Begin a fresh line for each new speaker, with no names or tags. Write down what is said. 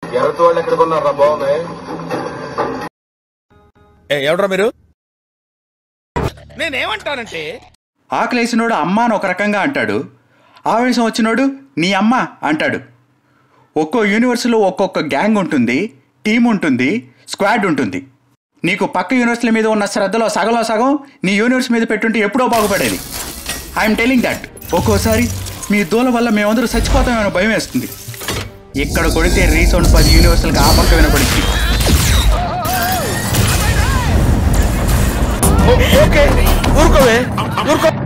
ఎర్రటి వాళ్ళు ఎక్కడ కొన్నారా బాగున్నాయి
ఏ ఎవడ్రా మీరు నేనేమంటానంటే
ఆకలేసినోడు అమ్మ అని ఒక రకంగా అంటాడు ఆవేశం వచ్చినోడు నీ అమ్మ అంటాడు ఒక్కో యూనివర్స్లో ఒక్కొక్క గ్యాంగ్ ఉంటుంది టీం ఉంటుంది స్క్వాడ్ ఉంటుంది నీకు పక్క యూనివర్సిటీల మీద ఉన్న శ్రద్ధలో సగంలో సగం నీ యూనివర్స్ మీద పెట్టుంటే ఎప్పుడో బాగుపడేది ఐఎమ్ టెలింగ్ దట్ ఒక్కోసారి మీ దూల వల్ల మేమందరూ చచ్చిపోతామేమో భయం వేస్తుంది ఇక్కడ కొడితే రీసౌండ్ పది యూనివర్సల్కి ఆ పక్క వినపడింది
ఓకే ఊరుకోవే ఊరుకో